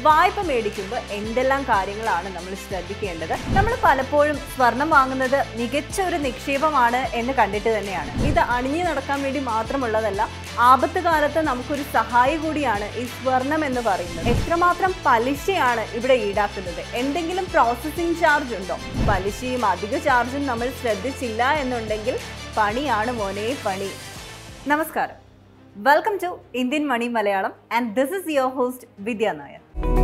വായ്പ മേടിക്കുമ്പോൾ എന്തെല്ലാം കാര്യങ്ങളാണ് നമ്മൾ ശ്രദ്ധിക്കേണ്ടത് നമ്മൾ പലപ്പോഴും സ്വർണം വാങ്ങുന്നത് മികച്ച ഒരു നിക്ഷേപമാണ് എന്ന് കണ്ടിട്ട് തന്നെയാണ് ഇത് അണിഞ്ഞു നടക്കാൻ വേണ്ടി മാത്രമുള്ളതല്ല ആപത്ത് കാലത്ത് നമുക്കൊരു സഹായി കൂടിയാണ് ഈ സ്വർണം എന്ന് പറയുന്നത് എത്രമാത്രം പലിശയാണ് ഇവിടെ ഈടാക്കുന്നത് എന്തെങ്കിലും പ്രോസസ്സിംഗ് ചാർജ് ഉണ്ടോ പലിശയും അധിക ചാർജും നമ്മൾ ശ്രദ്ധിച്ചില്ല എന്നുണ്ടെങ്കിൽ പണിയാണ് മോനെ പണി നമസ്കാരം welcome to Indian money Malayalam and this is your host Vidya Nair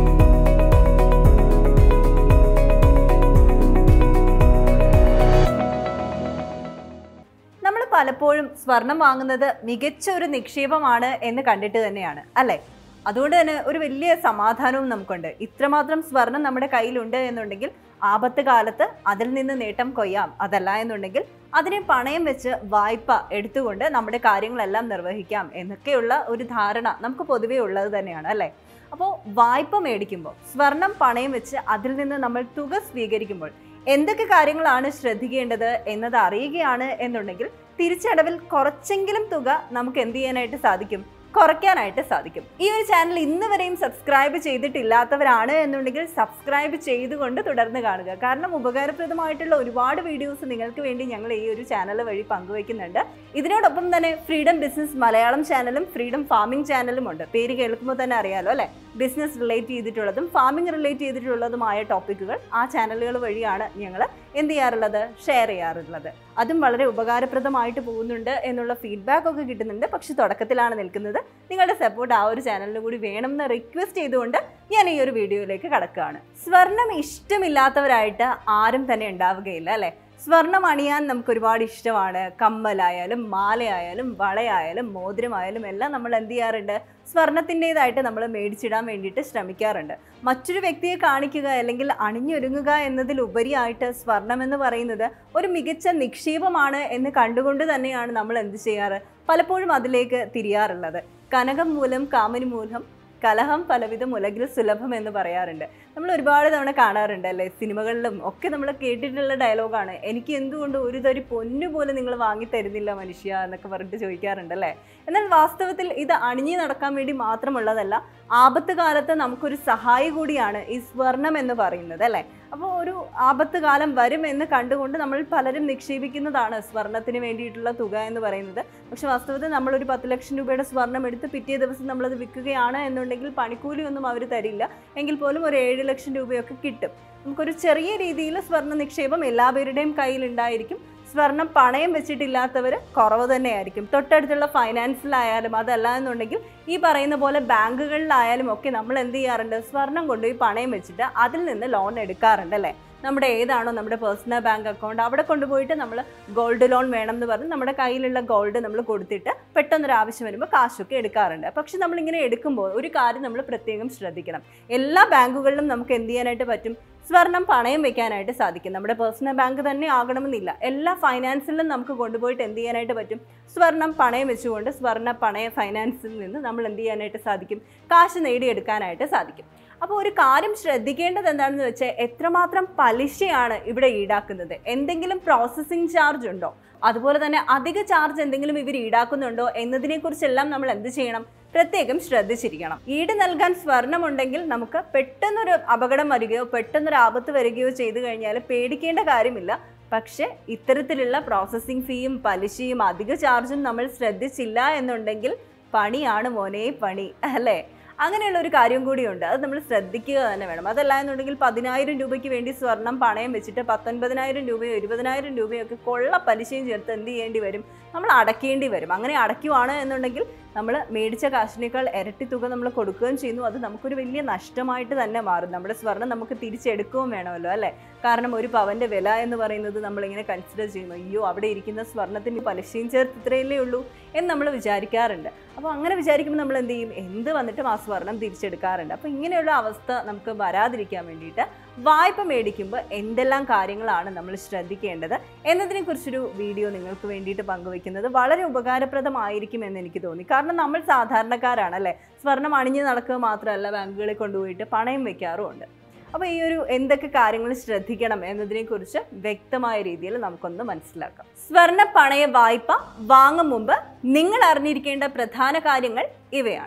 നമ്മൾ പലപ്പോഴും സ്വർണം വാങ്ങുന്നത് മികച്ച ഒരു നിക്ഷേപമാണ് എന്ന് കണ്ടിട്ട് തന്നെയാണ് അല്ലേ അതുകൊണ്ട് തന്നെ ഒരു വലിയ സമാധാനവും നമുക്കുണ്ട് ഇത്രമാത്രം സ്വർണം നമ്മുടെ കയ്യിലുണ്ട് എന്നുണ്ടെങ്കിൽ ആപത്ത് കാലത്ത് അതിൽ നിന്ന് നേട്ടം കൊയ്യാം അതല്ല എന്നുണ്ടെങ്കിൽ അതിനെ പണയം വെച്ച് വായ്പ എടുത്തുകൊണ്ട് നമ്മുടെ കാര്യങ്ങളെല്ലാം നിർവഹിക്കാം എന്നൊക്കെയുള്ള ഒരു ധാരണ നമുക്ക് പൊതുവേ ഉള്ളത് തന്നെയാണ് അല്ലേ അപ്പോൾ വായ്പ മേടിക്കുമ്പോൾ സ്വർണം പണയം വെച്ച് അതിൽ നിന്ന് നമ്മൾ തുക സ്വീകരിക്കുമ്പോൾ എന്തൊക്കെ കാര്യങ്ങളാണ് ശ്രദ്ധിക്കേണ്ടത് എന്നത് അറിയുകയാണ് എന്നുണ്ടെങ്കിൽ തിരിച്ചടവിൽ കുറച്ചെങ്കിലും തുക നമുക്ക് എന്ത് ചെയ്യാനായിട്ട് സാധിക്കും കുറയ്ക്കാനായിട്ട് സാധിക്കും ഈ ഒരു ചാനൽ ഇന്ന് വരെയും സബ്സ്ക്രൈബ് ചെയ്തിട്ടില്ലാത്തവരാണ് എന്നുണ്ടെങ്കിൽ സബ്സ്ക്രൈബ് ചെയ്തുകൊണ്ട് തുടർന്ന് കാണുക കാരണം ഉപകാരപ്രദമായിട്ടുള്ള ഒരുപാട് വീഡിയോസ് നിങ്ങൾക്ക് വേണ്ടി ഞങ്ങൾ ഈ ഒരു ചാനൽ വഴി പങ്കുവയ്ക്കുന്നുണ്ട് ഇതിനോടൊപ്പം തന്നെ ഫ്രീഡം ബിസിനസ് മലയാളം ചാനലും ഫ്രീഡം ഫാമിംഗ് ചാനലും ഉണ്ട് പേര് കേൾക്കുമ്പോൾ തന്നെ അറിയാലോ അല്ലേ ബിസിനസ് റിലേറ്റ് ചെയ്തിട്ടുള്ളതും ഫാമിംഗ് റിലേറ്റ് ചെയ്തിട്ടുള്ളതുമായ ടോപ്പിക്കുകൾ ആ ചാനലുകൾ വഴിയാണ് ഞങ്ങൾ എന്ത് ചെയ്യാറുള്ളത് ഷെയർ ചെയ്യാറുള്ളത് അതും വളരെ ഉപകാരപ്രദമായിട്ട് പോകുന്നുണ്ട് എന്നുള്ള ഫീഡ്ബാക്ക് ഒക്കെ കിട്ടുന്നുണ്ട് പക്ഷെ തുടക്കത്തിലാണ് നിൽക്കുന്നത് നിങ്ങളുടെ സപ്പോർട്ട് ആ ഒരു ചാനലിനും കൂടി വേണമെന്ന് റിക്വസ്റ്റ് ചെയ്തുകൊണ്ട് ഞാൻ ഈ ഒരു വീഡിയോയിലേക്ക് കടക്കുകയാണ് സ്വർണം ഇഷ്ടമില്ലാത്തവരായിട്ട് ആരും തന്നെ ഉണ്ടാവുകയില്ല അല്ലേ സ്വർണം അണിയാൻ നമുക്ക് ഒരുപാട് ഇഷ്ടമാണ് കമ്മലായാലും മാലയായാലും വളയായാലും മോതിരമായാലും എല്ലാം നമ്മൾ എന്ത് ചെയ്യാറുണ്ട് സ്വർണത്തിൻ്റെതായിട്ട് നമ്മൾ മേടിച്ചിടാൻ വേണ്ടിയിട്ട് ശ്രമിക്കാറുണ്ട് മറ്റൊരു വ്യക്തിയെ കാണിക്കുക അല്ലെങ്കിൽ അണിഞ്ഞൊരുങ്ങുക എന്നതിലുപരിയായിട്ട് സ്വർണം എന്ന് പറയുന്നത് ഒരു മികച്ച നിക്ഷേപമാണ് എന്ന് കണ്ടുകൊണ്ട് തന്നെയാണ് നമ്മൾ എന്ത് ചെയ്യാറ് പലപ്പോഴും അതിലേക്ക് തിരിയാറുള്ളത് കനകം മൂലം കാമനി മൂലം കലഹം പലവിധം ഉലകിൽ സുലഭം എന്ന് പറയാറുണ്ട് നമ്മൾ ഒരുപാട് തവണ കാണാറുണ്ട് അല്ലേ സിനിമകളിലും ഒക്കെ നമ്മൾ കേട്ടിട്ടുള്ള ഡയലോഗാണ് എനിക്ക് എന്തുകൊണ്ട് ഒരു തരി പൊന്നു പോലും നിങ്ങൾ വാങ്ങി തരുന്നില്ല മനുഷ്യ എന്നൊക്കെ പറഞ്ഞിട്ട് ചോദിക്കാറുണ്ട് അല്ലേ എന്നാൽ വാസ്തവത്തിൽ ഇത് അണിഞ്ഞു നടക്കാൻ വേണ്ടി മാത്രമുള്ളതല്ല ആപത്ത് കാലത്ത് നമുക്കൊരു സഹായി കൂടിയാണ് ഈ സ്വർണം എന്ന് പറയുന്നത് അല്ലേ അപ്പോൾ ഒരു ആപത്ത് കാലം വരും എന്ന് കണ്ടുകൊണ്ട് നമ്മൾ പലരും നിക്ഷേപിക്കുന്നതാണ് സ്വർണത്തിന് വേണ്ടിയിട്ടുള്ള തുക എന്ന് പറയുന്നത് പക്ഷെ വാസ്തവത്തിൽ നമ്മളൊരു പത്ത് ലക്ഷം രൂപയുടെ സ്വർണം എടുത്ത് പിറ്റേ ദിവസം നമ്മളത് വിൽക്കുകയാണ് എന്നുണ്ടെങ്കിൽ പണിക്കൂലിയൊന്നും അവർ തരില്ല എങ്കിൽ പോലും ഒരു ഏഴ് ലക്ഷം രൂപയൊക്കെ കിട്ടും നമുക്കൊരു ചെറിയ രീതിയിൽ സ്വർണ്ണ നിക്ഷേപം എല്ലാവരുടെയും കയ്യിൽ ഉണ്ടായിരിക്കും സ്വർണം പണയം വെച്ചിട്ടില്ലാത്തവർ കുറവ് തന്നെയായിരിക്കും തൊട്ടടുത്തുള്ള ഫൈനാൻസിലായാലും അതല്ല എന്നുണ്ടെങ്കിൽ ഈ പറയുന്ന പോലെ ബാങ്കുകളിലായാലും ഒക്കെ നമ്മൾ എന്ത് ചെയ്യാറുണ്ട് സ്വർണം കൊണ്ടുപോയി പണയം വെച്ചിട്ട് അതിൽ നിന്ന് ലോൺ എടുക്കാറുണ്ട് അല്ലേ നമ്മുടെ ഏതാണോ നമ്മുടെ പേഴ്സണൽ ബാങ്ക് അക്കൗണ്ട് അവിടെ കൊണ്ടുപോയിട്ട് നമ്മൾ ഗോൾഡ് ലോൺ വേണം എന്ന് പറഞ്ഞ് നമ്മുടെ കയ്യിലുള്ള ഗോൾഡ് നമ്മൾ കൊടുത്തിട്ട് പെട്ടെന്നൊരു ആവശ്യം വരുമ്പോൾ കാശൊക്കെ എടുക്കാറുണ്ട് പക്ഷെ നമ്മളിങ്ങനെ എടുക്കുമ്പോൾ ഒരു കാര്യം നമ്മൾ പ്രത്യേകം ശ്രദ്ധിക്കണം എല്ലാ ബാങ്കുകളിലും നമുക്ക് എന്ത് ചെയ്യാനായിട്ട് പറ്റും സ്വർണം പണയം വെക്കാനായിട്ട് സാധിക്കും നമ്മുടെ പേഴ്സണൽ ബാങ്ക് തന്നെ ആകണമെന്നില്ല എല്ലാ ഫൈനാൻസിലും നമുക്ക് കൊണ്ടുപോയിട്ട് എന്ത് ചെയ്യാനായിട്ട് പറ്റും സ്വർണം പണയം വെച്ചുകൊണ്ട് സ്വർണ്ണ പണയ ഫൈനാൻസിൽ നിന്ന് നമ്മൾ എന്ത് ചെയ്യാനായിട്ട് സാധിക്കും കാശ് നേടിയെടുക്കാനായിട്ട് സാധിക്കും അപ്പോൾ ഒരു കാര്യം ശ്രദ്ധിക്കേണ്ടത് എന്താണെന്ന് വെച്ചാൽ എത്രമാത്രം പലിശയാണ് ഇവിടെ ഈടാക്കുന്നത് എന്തെങ്കിലും പ്രോസസ്സിംഗ് ചാർജ് ഉണ്ടോ അതുപോലെ തന്നെ അധിക ചാർജ് എന്തെങ്കിലും ഇവർ ഈടാക്കുന്നുണ്ടോ എന്നതിനെക്കുറിച്ചെല്ലാം നമ്മൾ എന്ത് ചെയ്യണം പ്രത്യേകം ശ്രദ്ധിച്ചിരിക്കണം ഈട് നൽകാൻ സ്വർണമുണ്ടെങ്കിൽ നമുക്ക് പെട്ടെന്നൊരു അപകടം വരികയോ പെട്ടെന്നൊരു ആപത്ത് വരികയോ ചെയ്തു കഴിഞ്ഞാൽ പേടിക്കേണ്ട കാര്യമില്ല പക്ഷെ ഇത്തരത്തിലുള്ള പ്രോസസ്സിംഗ് ഫീയും പലിശയും അധിക ചാർജും നമ്മൾ ശ്രദ്ധിച്ചില്ല എന്നുണ്ടെങ്കിൽ പണിയാണ് മോനെ പണി അല്ലേ അങ്ങനെയുള്ള ഒരു കാര്യം കൂടിയുണ്ട് അത് നമ്മൾ ശ്രദ്ധിക്കുക തന്നെ വേണം അതല്ല എന്നുണ്ടെങ്കിൽ പതിനായിരം രൂപയ്ക്ക് വേണ്ടി സ്വർണം പണയം വെച്ചിട്ട് പത്തൊൻപതിനായിരം രൂപയോ ഇരുപതിനായിരം രൂപയോ ഒക്കെ കൊള്ള പലിശയും ചേർത്ത് എന്ത് ചെയ്യേണ്ടി വരും നമ്മൾ അടയ്ക്കേണ്ടി വരും അങ്ങനെ അടയ്ക്കുവാണ് എന്നുണ്ടെങ്കിൽ നമ്മൾ മേടിച്ച കാശിനേക്കാൾ ഇരട്ടി തുക നമ്മൾ കൊടുക്കുകയും ചെയ്യുന്നു അത് നമുക്കൊരു വലിയ നഷ്ടമായിട്ട് തന്നെ മാറും നമ്മുടെ സ്വർണം നമുക്ക് തിരിച്ചെടുക്കുകയും വേണമല്ലോ അല്ലേ കാരണം ഒരു പവൻ്റെ വില എന്ന് പറയുന്നത് നമ്മളിങ്ങനെ കൺസിഡർ ചെയ്യുന്നു അയ്യോ അവിടെ ഇരിക്കുന്ന സ്വർണത്തിന് പലിശയും ചേർത്ത് ഇത്രയല്ലേ ഉള്ളൂ എന്ന് നമ്മൾ വിചാരിക്കാറുണ്ട് അപ്പോൾ അങ്ങനെ വിചാരിക്കുമ്പോൾ നമ്മൾ എന്ത് ചെയ്യും എന്ത് വന്നിട്ടും ആ സ്വർണം തിരിച്ചെടുക്കാറുണ്ട് അപ്പോൾ ഇങ്ങനെയുള്ള അവസ്ഥ നമുക്ക് വരാതിരിക്കാൻ വേണ്ടിയിട്ട് വായ്പ മേടിക്കുമ്പോൾ എന്തെല്ലാം കാര്യങ്ങളാണ് നമ്മൾ ശ്രദ്ധിക്കേണ്ടത് എന്നതിനെക്കുറിച്ചൊരു വീഡിയോ നിങ്ങൾക്ക് വേണ്ടിയിട്ട് പങ്കുവെക്കുന്നത് വളരെ ഉപകാരപ്രദമായിരിക്കും എന്ന് എനിക്ക് തോന്നി കാരണം നമ്മൾ സാധാരണക്കാരാണ് അല്ലേ സ്വർണം അണിഞ്ഞ് നടക്കുക മാത്രമല്ല ബാങ്കുകളിൽ കൊണ്ടുപോയിട്ട് പണയം വെക്കാറുമുണ്ട് അപ്പോൾ ഈ ഒരു എന്തൊക്കെ കാര്യങ്ങൾ ശ്രദ്ധിക്കണം എന്നതിനെക്കുറിച്ച് വ്യക്തമായ രീതിയിൽ നമുക്കൊന്ന് മനസ്സിലാക്കാം സ്വർണ്ണ പണയ വായ്പ വാങ്ങും മുമ്പ് നിങ്ങൾ അറിഞ്ഞിരിക്കേണ്ട പ്രധാന കാര്യങ്ങൾ ഇവയാണ്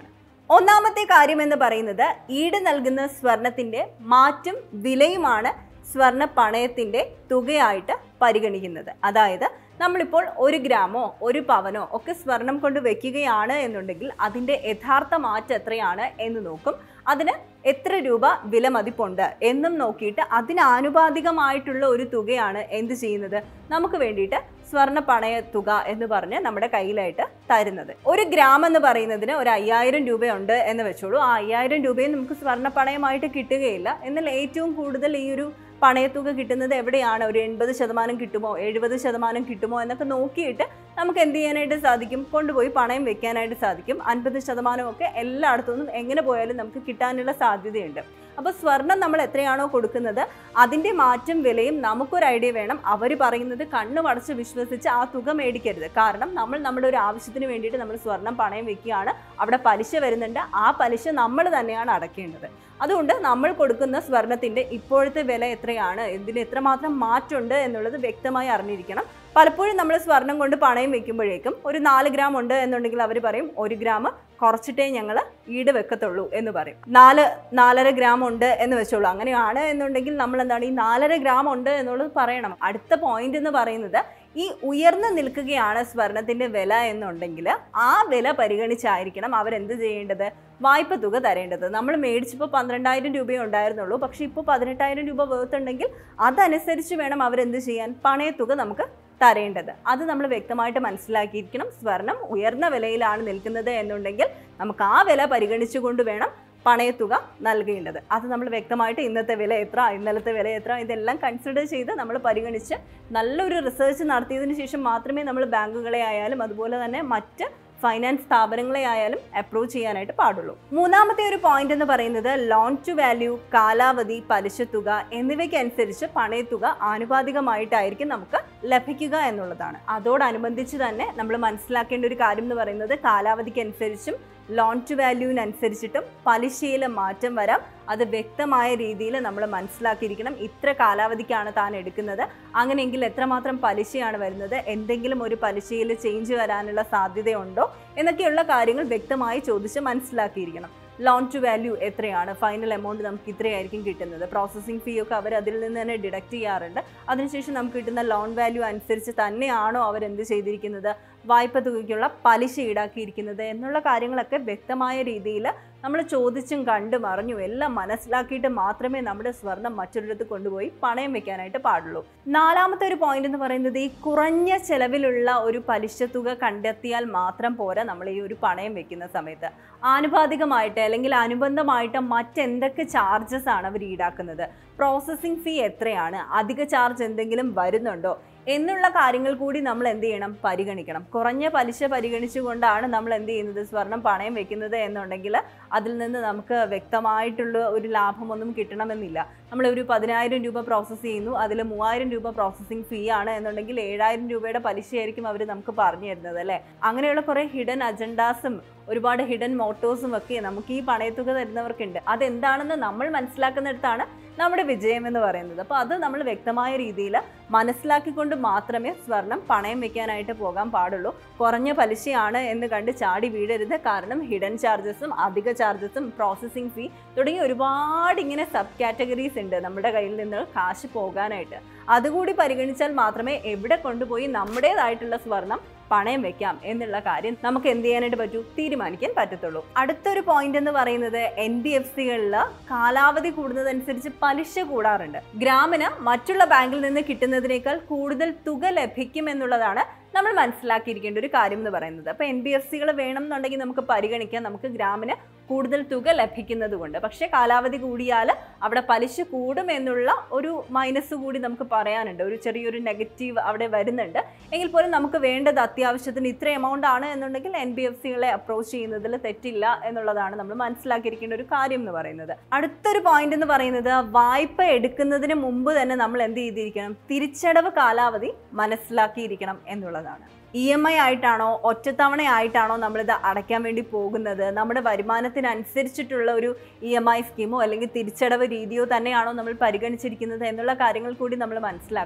ഒന്നാമത്തെ കാര്യം എന്ന് പറയുന്നത് ഈട് നൽകുന്ന സ്വർണത്തിന്റെ മാറ്റും വിലയുമാണ് സ്വർണ്ണ പണയത്തിന്റെ തുകയായിട്ട് പരിഗണിക്കുന്നത് അതായത് നമ്മളിപ്പോൾ ഒരു ഗ്രാമോ ഒരു പവനോ ഒക്കെ സ്വർണം കൊണ്ട് വെക്കുകയാണ് എന്നുണ്ടെങ്കിൽ അതിൻ്റെ യഥാർത്ഥ മാറ്റം എത്രയാണ് എന്ന് നോക്കും അതിന് എത്ര രൂപ വില മതിപ്പുണ്ട് എന്നും നോക്കിയിട്ട് അതിനാനുപാതികമായിട്ടുള്ള ഒരു തുകയാണ് എന്ത് ചെയ്യുന്നത് നമുക്ക് വേണ്ടിയിട്ട് സ്വർണ്ണ പണയ തുക എന്ന് പറഞ്ഞ് നമ്മുടെ കയ്യിലായിട്ട് തരുന്നത് ഒരു ഗ്രാം എന്ന് പറയുന്നതിന് ഒരു അയ്യായിരം രൂപയുണ്ട് എന്ന് വെച്ചോളൂ ആ അയ്യായിരം രൂപയും നമുക്ക് സ്വർണ്ണ പണയമായിട്ട് കിട്ടുകയില്ല എന്നാൽ ഏറ്റവും കൂടുതൽ ഈ ഒരു പണയത്തുക കിട്ടുന്നത് എവിടെയാണ് ഒരു എൺപത് ശതമാനം കിട്ടുമോ എഴുപത് ശതമാനം കിട്ടുമോ എന്നൊക്കെ നോക്കിയിട്ട് നമുക്ക് എന്ത് ചെയ്യാനായിട്ട് സാധിക്കും കൊണ്ടുപോയി പണയം വെക്കാനായിട്ട് സാധിക്കും അൻപത് ശതമാനമൊക്കെ എല്ലായിടത്തുനിന്നും എങ്ങനെ പോയാലും നമുക്ക് കിട്ടാനുള്ള സാധ്യതയുണ്ട് അപ്പോൾ സ്വർണം നമ്മൾ എത്രയാണോ കൊടുക്കുന്നത് അതിൻ്റെ മാറ്റം വിലയും നമുക്കൊരു ഐഡിയ വേണം അവർ പറയുന്നത് കണ്ണു അടച്ച് വിശ്വസിച്ച് ആ തുക മേടിക്കരുത് കാരണം നമ്മൾ നമ്മുടെ ഒരു ആവശ്യത്തിന് വേണ്ടിയിട്ട് നമ്മൾ സ്വർണം പണയം വെക്കുകയാണ് അവിടെ പലിശ വരുന്നുണ്ട് ആ പലിശ നമ്മൾ തന്നെയാണ് അടയ്ക്കേണ്ടത് അതുകൊണ്ട് നമ്മൾ കൊടുക്കുന്ന സ്വർണത്തിൻ്റെ ഇപ്പോഴത്തെ വില എത്രയാണ് ഇതിന് എത്രമാത്രം മാറ്റമുണ്ട് എന്നുള്ളത് വ്യക്തമായി അറിഞ്ഞിരിക്കണം പലപ്പോഴും നമ്മൾ സ്വർണം കൊണ്ട് പണയം വെക്കുമ്പോഴേക്കും ഒരു നാല് ഗ്രാം ഉണ്ട് എന്നുണ്ടെങ്കിൽ അവർ പറയും ഒരു ഗ്രാം കുറച്ചിട്ടേ ഞങ്ങൾ ഈട് വെക്കത്തുള്ളൂ എന്ന് പറയും നാല് നാലര ഗ്രാം ഉണ്ട് എന്ന് വെച്ചോളൂ അങ്ങനെയാണ് എന്നുണ്ടെങ്കിൽ നമ്മൾ എന്താണ് ഈ നാലര ഗ്രാം ഉണ്ട് എന്നുള്ളത് പറയണം അടുത്ത പോയിന്റ് എന്ന് പറയുന്നത് ഈ ഉയർന്നു നിൽക്കുകയാണ് സ്വർണത്തിന്റെ വില എന്നുണ്ടെങ്കിൽ ആ വില പരിഗണിച്ചായിരിക്കണം അവരെന്ത് ചെയ്യേണ്ടത് വായ്പ തുക തരേണ്ടത് നമ്മൾ മേടിച്ചപ്പോൾ പന്ത്രണ്ടായിരം രൂപയേ ഉണ്ടായിരുന്നുള്ളൂ പക്ഷേ ഇപ്പോൾ പതിനെട്ടായിരം രൂപ വേർത്ത് ഉണ്ടെങ്കിൽ അതനുസരിച്ച് വേണം അവരെന്ത് ചെയ്യാൻ പണയത്തുക നമുക്ക് തരേണ്ടത് അത് നമ്മൾ വ്യക്തമായിട്ട് മനസ്സിലാക്കിയിരിക്കണം സ്വർണം ഉയർന്ന വിലയിലാണ് നിൽക്കുന്നത് എന്നുണ്ടെങ്കിൽ നമുക്ക് ആ വില പരിഗണിച്ചുകൊണ്ട് വേണം പണയത്തുക നൽകേണ്ടത് അത് നമ്മൾ വ്യക്തമായിട്ട് ഇന്നത്തെ വില എത്ര ഇന്നലത്തെ വില എത്ര ഇതെല്ലാം കൺസിഡർ ചെയ്ത് നമ്മൾ പരിഗണിച്ച് നല്ലൊരു റിസർച്ച് നടത്തിയതിന് ശേഷം മാത്രമേ നമ്മൾ ബാങ്കുകളെ ആയാലും അതുപോലെ തന്നെ മറ്റ് ഫൈനാൻസ് സ്ഥാപനങ്ങളെ ആയാലും അപ്രോച്ച് ചെയ്യാനായിട്ട് പാടുള്ളൂ മൂന്നാമത്തെ ഒരു പോയിന്റ് എന്ന് പറയുന്നത് ലോൺ ടു വാല്യൂ കാലാവധി പലിശ തുക എന്നിവയ്ക്ക് അനുസരിച്ച് പണയത്തുക ആനുപാതികമായിട്ടായിരിക്കും നമുക്ക് ലഭിക്കുക എന്നുള്ളതാണ് അതോടനുബന്ധിച്ച് തന്നെ നമ്മൾ മനസ്സിലാക്കേണ്ട ഒരു കാര്യം എന്ന് പറയുന്നത് കാലാവധിക്ക് അനുസരിച്ചും ലോൺ ടു വാല്യൂവിനനുസരിച്ചിട്ടും പലിശയിൽ മാറ്റം വരാം അത് വ്യക്തമായ രീതിയിൽ നമ്മൾ മനസ്സിലാക്കിയിരിക്കണം ഇത്ര കാലാവധിക്കാണ് താൻ എടുക്കുന്നത് അങ്ങനെയെങ്കിൽ എത്രമാത്രം പലിശയാണ് വരുന്നത് എന്തെങ്കിലും ഒരു പലിശയിൽ ചേഞ്ച് വരാനുള്ള സാധ്യതയുണ്ടോ എന്നൊക്കെയുള്ള കാര്യങ്ങൾ വ്യക്തമായി ചോദിച്ച് മനസ്സിലാക്കിയിരിക്കണം ലോൺ ടു വാല്യൂ എത്രയാണ് ഫൈനൽ എമൗണ്ട് നമുക്ക് ഇത്രയായിരിക്കും കിട്ടുന്നത് പ്രോസസ്സിംഗ് ഫീ ഒക്കെ അവർ അതിൽ നിന്ന് തന്നെ ഡിഡക്റ്റ് ചെയ്യാറുണ്ട് അതിനുശേഷം നമുക്ക് കിട്ടുന്ന ലോൺ വാല്യൂ അനുസരിച്ച് തന്നെയാണോ അവർ എന്ത് ചെയ്തിരിക്കുന്നത് വായ്പ തുകയ്ക്കുള്ള പലിശ ഈടാക്കിയിരിക്കുന്നത് എന്നുള്ള കാര്യങ്ങളൊക്കെ വ്യക്തമായ രീതിയിൽ നമ്മൾ ചോദിച്ചും കണ്ടും അറിഞ്ഞും എല്ലാം മനസ്സിലാക്കിയിട്ട് മാത്രമേ നമ്മുടെ സ്വർണം മറ്റൊരിടത്ത് കൊണ്ടുപോയി പണയം വെക്കാനായിട്ട് പാടുള്ളൂ നാലാമത്തെ ഒരു പോയിന്റ് എന്ന് പറയുന്നത് ഈ കുറഞ്ഞ ചെലവിലുള്ള ഒരു പലിശ തുക കണ്ടെത്തിയാൽ മാത്രം പോരാ നമ്മൾ ഈ ഒരു പണയം വെക്കുന്ന സമയത്ത് ആനുപാതികമായിട്ട് അല്ലെങ്കിൽ അനുബന്ധമായിട്ട് മറ്റെന്തൊക്കെ ചാർജസ് ആണ് അവർ ഈടാക്കുന്നത് പ്രോസസ്സിംഗ് ഫീ എത്രയാണ് അധിക ചാർജ് എന്തെങ്കിലും വരുന്നുണ്ടോ എന്നുള്ള കാര്യങ്ങൾ കൂടി നമ്മൾ എന്ത് ചെയ്യണം പരിഗണിക്കണം കുറഞ്ഞ പലിശ പരിഗണിച്ചുകൊണ്ടാണ് നമ്മൾ എന്ത് ചെയ്യുന്നത് സ്വർണം പണയം വെക്കുന്നത് എന്നുണ്ടെങ്കിൽ അതിൽ നിന്ന് നമുക്ക് വ്യക്തമായിട്ടുള്ള ഒരു ലാഭമൊന്നും കിട്ടണമെന്നില്ല നമ്മൾ ഒരു പതിനായിരം രൂപ പ്രോസസ്സ് ചെയ്യുന്നു അതിൽ മൂവായിരം രൂപ പ്രോസസ്സിംഗ് ഫീ ആണ് എന്നുണ്ടെങ്കിൽ ഏഴായിരം രൂപയുടെ പലിശയായിരിക്കും അവർ നമുക്ക് പറഞ്ഞു തരുന്നത് അല്ലേ അങ്ങനെയുള്ള കുറേ ഹിഡൻ അജണ്ടാസും ഒരുപാട് ഹിഡൻ മോട്ടോഴ്സും ഒക്കെ നമുക്ക് ഈ പണയത്തുക തരുന്നവർക്കുണ്ട് അതെന്താണെന്ന് നമ്മൾ മനസ്സിലാക്കുന്നിടത്താണ് നമ്മുടെ വിജയം എന്ന് പറയുന്നത് അപ്പോൾ അത് നമ്മൾ വ്യക്തമായ രീതിയിൽ മനസ്സിലാക്കിക്കൊണ്ട് മാത്രമേ സ്വർണം പണയം വെക്കാനായിട്ട് പോകാൻ പാടുള്ളൂ കുറഞ്ഞ പലിശയാണ് എന്ന് കണ്ട് ചാടി വീഴരുത് കാരണം ഹിഡൻ ചാർജസും അധിക ചാർജസും പ്രോസസ്സിംഗ് ഫീ തുടങ്ങി ഒരുപാട് ഇങ്ങനെ സബ് കാറ്റഗറീസ് ഉണ്ട് നമ്മുടെ കയ്യിൽ നിന്ന് കാശ് പോകാനായിട്ട് അതുകൂടി പരിഗണിച്ചാൽ മാത്രമേ എവിടെ കൊണ്ടുപോയി നമ്മുടേതായിട്ടുള്ള സ്വർണം പണയം വെക്കാം എന്നുള്ള കാര്യം നമുക്ക് എന്ത് ചെയ്യാനായിട്ട് പറ്റൂ തീരുമാനിക്കാൻ പറ്റത്തുള്ളൂ അടുത്തൊരു പോയിന്റ് എന്ന് പറയുന്നത് എൻ ബി എഫ് സികളിൽ കാലാവധി കൂടുന്നതനുസരിച്ച് പലിശ കൂടാറുണ്ട് ഗ്രാമിന് മറ്റുള്ള ബാങ്കിൽ നിന്ന് കിട്ടുന്നതിനേക്കാൾ കൂടുതൽ തുക ലഭിക്കും എന്നുള്ളതാണ് നമ്മൾ മനസ്സിലാക്കിയിരിക്കേണ്ട ഒരു കാര്യം എന്ന് പറയുന്നത് അപ്പോൾ എൻ ബി എഫ് സികൾ വേണം എന്നുണ്ടെങ്കിൽ നമുക്ക് പരിഗണിക്കാം നമുക്ക് ഗ്രാമിന് കൂടുതൽ തുക ലഭിക്കുന്നത് കൊണ്ട് പക്ഷേ കാലാവധി കൂടിയാൽ അവിടെ പലിശ കൂടും എന്നുള്ള ഒരു മൈനസ് കൂടി നമുക്ക് പറയാനുണ്ട് ഒരു ചെറിയൊരു നെഗറ്റീവ് അവിടെ വരുന്നുണ്ട് എങ്കിൽ പോലും നമുക്ക് വേണ്ടത് അത്യാവശ്യത്തിന് ഇത്ര എമൗണ്ട് ആണ് എന്നുണ്ടെങ്കിൽ എൻ ബി എഫ് സികളെ അപ്രോച്ച് ചെയ്യുന്നതിൽ തെറ്റില്ല എന്നുള്ളതാണ് നമ്മൾ മനസ്സിലാക്കിയിരിക്കേണ്ട ഒരു കാര്യം എന്ന് പറയുന്നത് അടുത്തൊരു പോയിന്റ് എന്ന് പറയുന്നത് വായ്പ എടുക്കുന്നതിന് മുമ്പ് തന്നെ നമ്മൾ എന്ത് ചെയ്തിരിക്കണം തിരിച്ചടവ് കാലാവധി മനസ്സിലാക്കിയിരിക്കണം എന്നുള്ളതാണ് ഇ എം ഐ ആയിട്ടാണോ ഒറ്റത്തവണ ആയിട്ടാണോ നമ്മളിത് അടയ്ക്കാൻ വേണ്ടി പോകുന്നത് നമ്മുടെ വരുമാനത്തിനനുസരിച്ചിട്ടുള്ള ഒരു ഇ എം ഐ സ്കീമോ അല്ലെങ്കിൽ തിരിച്ചടവ് രീതിയോ തന്നെയാണോ നമ്മൾ പരിഗണിച്ചിരിക്കുന്നത് എന്നുള്ള കാര്യങ്ങൾ കൂടി നമ്മൾ മനസ്സിലാക്കണം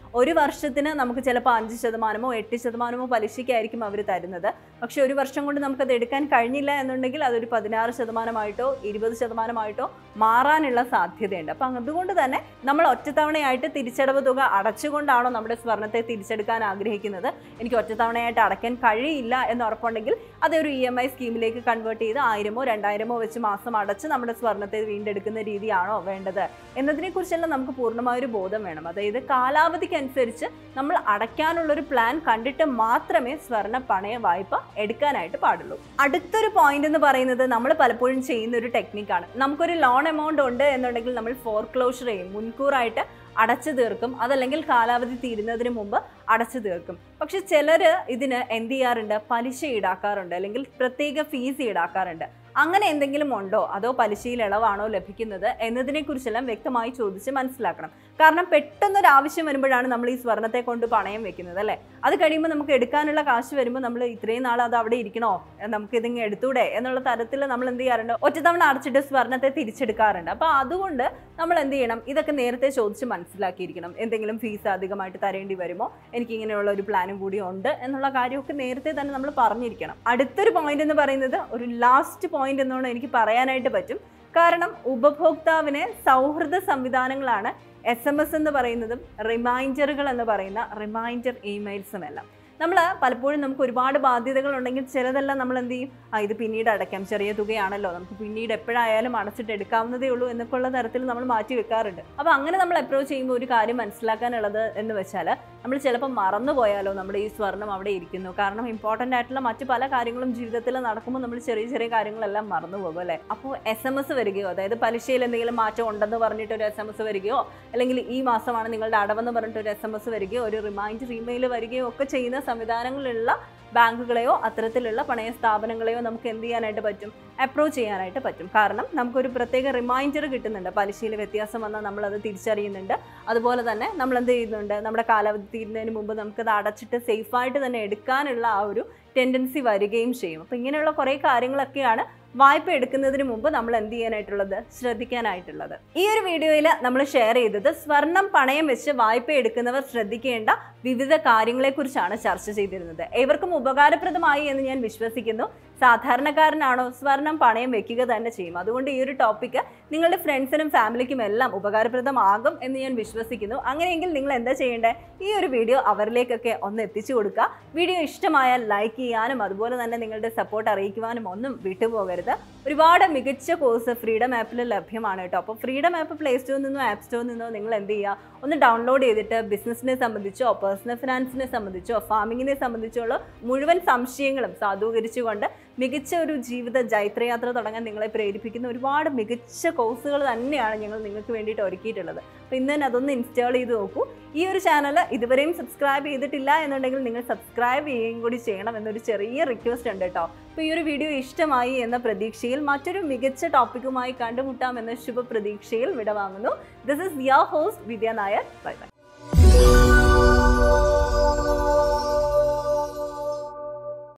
ഒരു വർഷത്തിന് നമുക്ക് ചിലപ്പോൾ അഞ്ച് ശതമാനമോ എട്ട് ശതമാനമോ പലിശയ്ക്കായിരിക്കും അവർ തരുന്നത് പക്ഷെ ഒരു വർഷം കൊണ്ട് നമുക്കത് എടുക്കാൻ കഴിഞ്ഞില്ല എന്നുണ്ടെങ്കിൽ അതൊരു പതിനാറ് ശതമാനമായിട്ടോ ഇരുപത് ശതമാനമായിട്ടോ മാറാനുള്ള സാധ്യതയുണ്ട് അപ്പം അതുകൊണ്ട് തന്നെ നമ്മൾ ഒറ്റത്തവണയായിട്ട് തിരിച്ചടവ് തുക അടച്ചുകൊണ്ടാണോ നമ്മുടെ സ്വർണത്തെ തിരിച്ചെടുക്കാൻ ആഗ്രഹിക്കുന്നത് എനിക്ക് ഒറ്റത്തവണയായിട്ട് അടയ്ക്കാൻ കഴിയില്ല എന്ന് ഉറപ്പുണ്ടെങ്കിൽ അതൊരു ഇ എം ഐ സ്കീമിലേക്ക് കൺവേർട്ട് ചെയ്ത് ആയിരമോ രണ്ടായിരമോ വെച്ച് മാസം അടച്ച് നമ്മുടെ സ്വർണത്തെ വീണ്ടെടുക്കുന്ന രീതിയാണോ വേണ്ടത് എന്നതിനെക്കുറിച്ചെല്ലാം നമുക്ക് പൂർണ്ണമായൊരു ബോധം വേണം അതായത് കാലാവധിക്കനുസരിച്ച് നമ്മൾ അടയ്ക്കാനുള്ളൊരു പ്ലാൻ കണ്ടിട്ട് മാത്രമേ സ്വർണ്ണ പണയ വായ്പ എടുക്കാനായിട്ട് പാടുള്ളൂ അടുത്തൊരു പോയിന്റ് എന്ന് പറയുന്നത് നമ്മൾ പലപ്പോഴും ചെയ്യുന്ന ഒരു ടെക്നിക്കാണ് നമുക്കൊരു ലോൺ എമൗണ്ട് ഉണ്ട് എന്നുണ്ടെങ്കിൽ നമ്മൾ ഫോർക്ലോഷർ ചെയ്യും മുൻകൂറായിട്ട് അടച്ചു തീർക്കും അതല്ലെങ്കിൽ കാലാവധി തീരുന്നതിന് മുമ്പ് അടച്ചു തീർക്കും പക്ഷെ ചിലർ ഇതിന് എന്ത് ചെയ്യാറുണ്ട് പലിശ ഈടാക്കാറുണ്ട് അല്ലെങ്കിൽ പ്രത്യേക ഫീസ് ഈടാക്കാറുണ്ട് അങ്ങനെ എന്തെങ്കിലും ഉണ്ടോ അതോ പലിശയിൽ ഇളവാണോ ലഭിക്കുന്നത് എന്നതിനെക്കുറിച്ചെല്ലാം വ്യക്തമായി ചോദിച്ച് മനസ്സിലാക്കണം കാരണം പെട്ടെന്നൊരു ആവശ്യം വരുമ്പോഴാണ് നമ്മൾ ഈ സ്വർണത്തെ കൊണ്ട് പണയം വെക്കുന്നത് അല്ലേ അത് കഴിയുമ്പോൾ നമുക്ക് എടുക്കാനുള്ള കാശ് വരുമ്പോൾ നമ്മൾ ഇത്രയും നാൾ അത് അവിടെ ഇരിക്കണോ നമുക്ക് ഇതിങ്ങ് എടുത്തൂടെ എന്നുള്ള തരത്തിൽ നമ്മൾ എന്ത് ചെയ്യാറുണ്ട് ഒറ്റത്തവണ അടച്ചിട്ട് സ്വർണത്തെ തിരിച്ചെടുക്കാറുണ്ട് അപ്പോൾ അതുകൊണ്ട് നമ്മൾ എന്ത് ചെയ്യണം ഇതൊക്കെ നേരത്തെ ചോദിച്ച് മനസ്സിലാക്കിയിരിക്കണം എന്തെങ്കിലും ഫീസ് അധികമായിട്ട് തരേണ്ടി വരുമോ എനിക്ക് ഇങ്ങനെയുള്ള ഒരു പ്ലാനും കൂടി ഉണ്ട് എന്നുള്ള കാര്യമൊക്കെ നേരത്തെ തന്നെ നമ്മൾ പറഞ്ഞിരിക്കണം അടുത്തൊരു പോയിന്റ് എന്ന് പറയുന്നത് ഒരു ലാസ്റ്റ് പോയിന്റ് എന്നോണം എനിക്ക് പറയാനായിട്ട് പറ്റും കാരണം ഉപഭോക്താവിന് സൗഹൃദ സംവിധാനങ്ങളാണ് എസ് എം എസ് എന്ന് പറയുന്നതും റിമൈൻഡറുകൾ എന്ന് പറയുന്ന റിമൈൻഡർ ഇമെയിൽസും എല്ലാം നമ്മൾ പലപ്പോഴും നമുക്ക് ഒരുപാട് ബാധ്യതകൾ ഉണ്ടെങ്കിൽ ചിലതെല്ലാം നമ്മൾ എന്ത് ചെയ്യും ആ ഇത് പിന്നീട് അടയ്ക്കാം ചെറിയ തുകയാണല്ലോ നമുക്ക് പിന്നീട് എപ്പോഴായാലും അടച്ചിട്ട് എടുക്കാവുന്നതേ ഉള്ളൂ എന്നൊക്കെയുള്ള തരത്തിൽ നമ്മൾ മാറ്റി വെക്കാറുണ്ട് അപ്പോൾ അങ്ങനെ നമ്മൾ അപ്രോച്ച് ചെയ്യുമ്പോൾ ഒരു കാര്യം മനസ്സിലാക്കാനുള്ളത് എന്ന് വെച്ചാൽ നമ്മൾ ചിലപ്പോൾ മറന്നു പോയാലോ നമ്മുടെ ഈ സ്വർണം അവിടെ ഇരിക്കുന്നു കാരണം ഇമ്പോർട്ടൻ്റ് ആയിട്ടുള്ള മറ്റു പല കാര്യങ്ങളും ജീവിതത്തിൽ നടക്കുമ്പോൾ നമ്മൾ ചെറിയ ചെറിയ കാര്യങ്ങളെല്ലാം മറന്നു പോകും അല്ലേ അപ്പോൾ എസ് എം എസ് വരികയോ അതായത് പലിശയിൽ എന്തെങ്കിലും മാറ്റം ഉണ്ടെന്ന് പറഞ്ഞിട്ട് ഒരു എസ് എം എസ് വരികയോ അല്ലെങ്കിൽ ഈ മാസമാണ് നിങ്ങളുടെ അടവെന്ന് പറഞ്ഞിട്ട് ഒരു എസ് എം എസ് വരികയോ ഒരു റിമൈൻഡർ ഇമെയിൽ വരികയോ ഒക്കെ ചെയ്യുന്ന സംവിധാനങ്ങളുള്ള ബാങ്കുകളെയോ അത്തരത്തിലുള്ള പണയ സ്ഥാപനങ്ങളെയോ നമുക്ക് എന്ത് ചെയ്യാനായിട്ട് പറ്റും അപ്രോച്ച് ചെയ്യാനായിട്ട് പറ്റും കാരണം നമുക്കൊരു പ്രത്യേക റിമൈൻഡർ കിട്ടുന്നുണ്ട് പലിശയിൽ വ്യത്യാസം വന്നാൽ നമ്മളത് തിരിച്ചറിയുന്നുണ്ട് അതുപോലെ തന്നെ നമ്മൾ എന്ത് ചെയ്യുന്നുണ്ട് നമ്മുടെ കാലാവധി തീരുന്നതിന് മുമ്പ് നമുക്കത് അടച്ചിട്ട് സേഫായിട്ട് തന്നെ എടുക്കാനുള്ള ആ ഒരു ടെൻഡൻസി വരികയും ചെയ്യും അപ്പോൾ ഇങ്ങനെയുള്ള കുറേ കാര്യങ്ങളൊക്കെയാണ് വായ്പ എടുക്കുന്നതിന് മുമ്പ് നമ്മൾ എന്ത് ചെയ്യാനായിട്ടുള്ളത് ശ്രദ്ധിക്കാനായിട്ടുള്ളത് ഈ ഒരു വീഡിയോയിൽ നമ്മൾ ഷെയർ ചെയ്തത് സ്വർണം പണയം വെച്ച് വായ്പ എടുക്കുന്നവർ ശ്രദ്ധിക്കേണ്ട വിവിധ കാര്യങ്ങളെക്കുറിച്ചാണ് ചർച്ച ചെയ്തിരുന്നത് ഏവർക്കും ഉപകാരപ്രദമായി എന്ന് ഞാൻ വിശ്വസിക്കുന്നു സാധാരണക്കാരനാണോ സ്വർണം പണയം വെക്കുക തന്നെ ചെയ്യും അതുകൊണ്ട് ഈ ഒരു ടോപ്പിക്ക് നിങ്ങളുടെ ഫ്രണ്ട്സിനും ഫാമിലിക്കും എല്ലാം ഉപകാരപ്രദമാകും എന്ന് ഞാൻ വിശ്വസിക്കുന്നു അങ്ങനെയെങ്കിൽ നിങ്ങൾ എന്താ ചെയ്യേണ്ടത് ഈ ഒരു വീഡിയോ അവരിലേക്കൊക്കെ ഒന്ന് എത്തിച്ചു കൊടുക്കുക വീഡിയോ ഇഷ്ടമായാൽ ലൈക്ക് ചെയ്യാനും അതുപോലെ തന്നെ നിങ്ങളുടെ സപ്പോർട്ട് അറിയിക്കുവാനും ഒന്നും വിട്ടുപോകരുത് ഒരുപാട് മികച്ച കോഴ്സ് ഫ്രീഡം ആപ്പിൽ ലഭ്യമാണ് കേട്ടോ അപ്പോൾ ഫ്രീഡം ആപ്പ് പ്ലേ സ്റ്റോറിൽ നിന്നോ ആപ്പ് സ്റ്റോറിൽ നിന്നോ നിങ്ങൾ എന്ത് ചെയ്യുക ഒന്ന് ഡൗൺലോഡ് ചെയ്തിട്ട് ബിസിനസ്സിനെ സംബന്ധിച്ചോ പേഴ്സണൽ ഫിനാൻസിനെ സംബന്ധിച്ചോ ഫാമിങ്ങിനെ സംബന്ധിച്ചോ ഉള്ള മുഴുവൻ സംശയങ്ങളും സാധൂകരിച്ചുകൊണ്ട് മികച്ച ഒരു ജീവിത ജൈത്രയാത്ര തുടങ്ങാൻ നിങ്ങളെ പ്രേരിപ്പിക്കുന്ന ഒരുപാട് മികച്ച കോഴ്സുകൾ തന്നെയാണ് ഞങ്ങൾ നിങ്ങൾക്ക് വേണ്ടിയിട്ട് ഒരുക്കിയിട്ടുള്ളത് അപ്പോൾ ഇന്ന് തന്നെ അതൊന്ന് ഇൻസ്റ്റാൾ ചെയ്ത് നോക്കൂ ഈ ഒരു ചാനൽ ഇതുവരെയും സബ്സ്ക്രൈബ് ചെയ്തിട്ടില്ല എന്നുണ്ടെങ്കിൽ നിങ്ങൾ സബ്സ്ക്രൈബ് ചെയ്യുകയും കൂടി ചെയ്യണം എന്നൊരു ചെറിയ റിക്വസ്റ്റ് ഉണ്ട് കേട്ടോ അപ്പോൾ ഈ ഒരു വീഡിയോ ഇഷ്ടമായി എന്ന പ്രതീക്ഷയിൽ മറ്റൊരു മികച്ച ടോപ്പിക്കുമായി കണ്ടുമുട്ടാം എന്ന ശുഭപ്രതീക്ഷയിൽ വിടവാങ്ങുന്നു this is your host Vidya Nair bye by